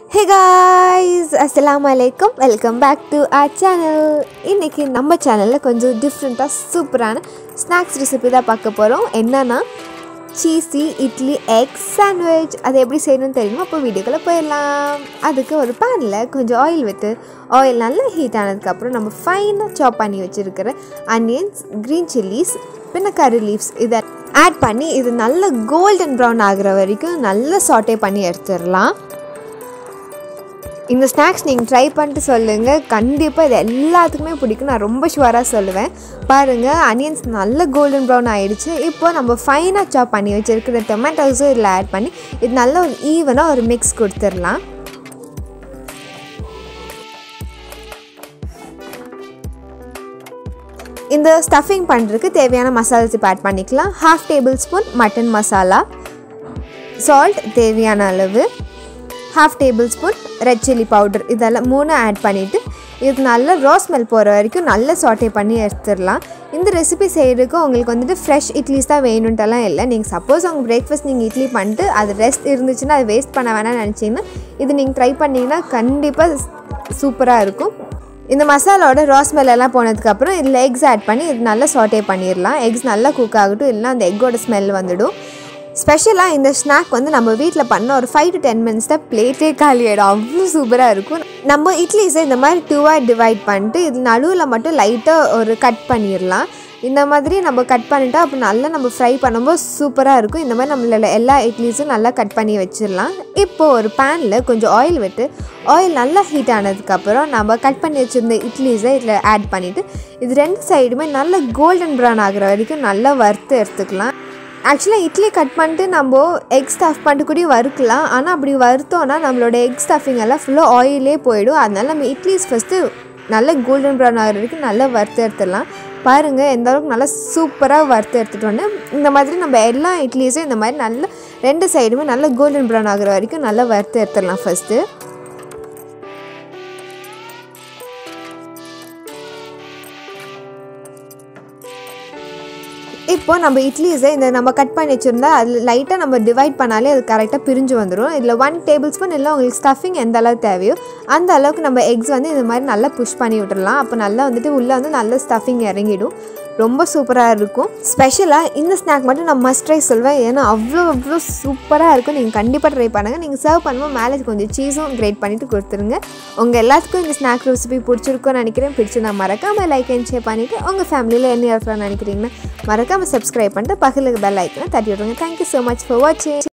ஹே guys அஸ்ஸலாமு அலைக்கும் welcome back to our channel இன்றைக்கி நம்ம சேனலில் கொஞ்சம் டிஃப்ரெண்ட்டாக சூப்பரான ஸ்நாக்ஸ் ரெசிபி தான் பார்க்க போகிறோம் என்னன்னா சீஸி இட்லி எக் சாண்ட்விச் அது எப்படி செய்யணும்னு தெரியுமா அப்போ வீடியோக்குள்ளே போயிடலாம் அதுக்கு ஒரு பேனில் கொஞ்சம் ஆயில் விட்டு ஆயில் நல்லா ஹீட் ஆனதுக்கப்புறம் நம்ம ஃபைனாக சாப் பண்ணி வச்சுருக்கிற அனியன்ஸ் க்ரீன் சில்லிஸ் பின்ன கரி லீவ்ஸ் இதை ஆட் பண்ணி இது நல்ல கோல்டன் ப்ரௌன் ஆகுற வரைக்கும் நல்லா சாட்டே பண்ணி எடுத்துடலாம் இந்த ஸ்நாக்ஸ் நீங்கள் ட்ரை பண்ணிட்டு சொல்லுங்கள் கண்டிப்பாக இது எல்லாத்துக்குமே பிடிக்கும் நான் ரொம்ப ஷுவராக சொல்லுவேன் பாருங்கள் அனியன்ஸ் நல்ல கோல்டன் ப்ரௌன் ஆகிடுச்சு இப்போ நம்ம ஃபைனாக சாப் பண்ணி வச்சுருக்கிற டொமேட்டோஸும் இதில் ஆட் பண்ணி இது நல்ல ஒரு ஈவனாக ஒரு மிக்ஸ் கொடுத்துடலாம் இந்த ஸ்டஃபிங் பண்ணுறதுக்கு தேவையான மசாலாஸ் இப்போ ஆட் பண்ணிக்கலாம் half tablespoon mutton masala salt தேவையான அளவு half tablespoon red chilli powder இதெல்லாம் மூணு ஆட் பண்ணிவிட்டு இது நல்ல ரோ ஸ்மெல் போகிற வரைக்கும் நல்லா சாட்டே பண்ணி எடுத்துடலாம் இந்த ரெசிபி செய்கிறதுக்கு உங்களுக்கு வந்துட்டு ஃப்ரெஷ் இட்லிஸ் தான் வேணுன்ட்டெல்லாம் இல்லை நீங்கள் சப்போஸ் உங்கள் பிரேக்ஃபாஸ்ட் நீங்கள் இட்லி பண்ணிட்டு அது ரெஸ்ட் இருந்துச்சுன்னா அது வேஸ்ட் பண்ண வேணாம்னு நினச்சிங்கன்னா இது நீங்கள் ட்ரை பண்ணிங்கன்னா கண்டிப்பாக சூப்பராக இருக்கும் இந்த மசாலாவோட ரா ஸ்மெல் எல்லாம் போனதுக்கப்புறம் இதில் எக்ஸ் ஆட் பண்ணி இது நல்லா சாட்டே பண்ணிடலாம் எக்ஸ் நல்லா குக் ஆகட்டும் இல்லைனா அந்த எக்கோட ஸ்மெல் வந்துடும் ஸ்பெஷலாக இந்த ஸ்நாக் வந்து நம்ம வீட்டில் பண்ண ஒரு ஃபைவ் டு டென் மினிட்ஸ் தான் பிளேட்டே காலி ஆகிடும் அவ்வளோ சூப்பராக இருக்கும் நம்ம இட்லிஸை இந்த மாதிரி டூவாக டிவைட் பண்ணிட்டு இது நடுவில் மட்டும் லைட்டாக ஒரு கட் பண்ணிடலாம் இந்த மாதிரி நம்ம கட் பண்ணிட்டா அப்போ நல்லா நம்ம ஃப்ரை பண்ணும்போது சூப்பராக இருக்கும் இந்த மாதிரி நம்மளோட எல்லா இட்லிஸும் நல்லா கட் பண்ணி வச்சிடலாம் இப்போது ஒரு பேனில் கொஞ்சம் ஆயில் விட்டு ஆயில் நல்லா ஹீட் ஆனதுக்கப்புறம் நம்ம கட் பண்ணி வச்சுருந்த இட்லிஸை இதில் ஆட் பண்ணிவிட்டு இது ரெண்டு சைடுமே நல்லா கோல்டன் ப்ரௌன் ஆகிற வரைக்கும் நல்லா வறுத்து எடுத்துக்கலாம் ஆக்சுவலாக இட்லி கட் பண்ணிட்டு நம்ம எக் ஸ்டஃப் பண்ணிட்டு கூட வறுக்கலாம் ஆனால் அப்படி வறுத்தோன்னா நம்மளோட எக் ஸ்டஃபிங் எல்லாம் ஃபுல்லாக ஆயிலே போயிடும் அதனால நம்ம இட்லிஸ் ஃபஸ்ட்டு நல்ல கோல்டன் ப்ரௌன் ஆகிற வரைக்கும் நல்லா வறுத்து எடுத்துடலாம் பாருங்கள் எந்த அளவுக்கு நல்லா சூப்பராக வறுத்து எடுத்துட்டோன்னு இந்த மாதிரி நம்ம எல்லா இட்லிஸும் இந்த மாதிரி நல்லா ரெண்டு சைடுமே நல்லா கோல்டன் ப்ரௌன் ஆகிற வரைக்கும் நல்லா வறுத்து எடுத்துடலாம் ஃபஸ்ட்டு இப்போ நம்ம இட்லிஸை இந்த நம்ம கட் பண்ணி வச்சுருந்தா அதில் லைட்டாக நம்ம டிவைட் பண்ணாலே அது கரெக்டாக பிரிஞ்சு வந்துடும் இதில் ஒன் டேபிள் ஸ்பூன் இல்லை உங்களுக்கு ஸ்டஃபிங் எந்த அளவுக்கு தேவையோ அந்த அளவுக்கு நம்ம எக்ஸ் வந்து இது மாதிரி நல்லா புஷ் பண்ணி விட்டுறலாம் அப்போ நல்லா வந்துட்டு உள்ளே வந்து நல்ல ஸ்டஃபிங் இறங்கிடும் ரொம்ப சூப்பராக இருக்கும் ஸ்பெஷலாக இந்த ஸ்நாக் மட்டும் நான் மஸ்ட் ட்ரை சொல்வேன் ஏன்னா அவ்வளோ அவ்வளோ சூப்பராக இருக்கும் நீங்கள் கண்டிப்பாக ட்ரை பண்ணுங்கள் நீங்கள் சர்வ் பண்ணும்போது மேலே கொஞ்சம் சீஸும் கிரேட் பண்ணிவிட்டு கொடுத்துருங்க உங்கள் எல்லாத்துக்கும் இந்த ஸ்நாக் ரெசிபி பிடிச்சிருக்கும்னு நினைக்கிறேன் பிடிச்சிருந்தா மறக்காமல் லைக் அண்ட் ஷேர் பண்ணிவிட்டு உங்கள் ஃபேமிலியில் என்ன இருக்கிறான்னு நினைக்கிறீங்கன்னா மறக்காமல் சப்ஸ்கிரைப் பண்ணிட்டு பக்கத்துக்கு பெல் ஐக்கனை தட்டி விட்ருங்க தேங்க்யூ ஸோ மச் ஃபார் வாட்சிங்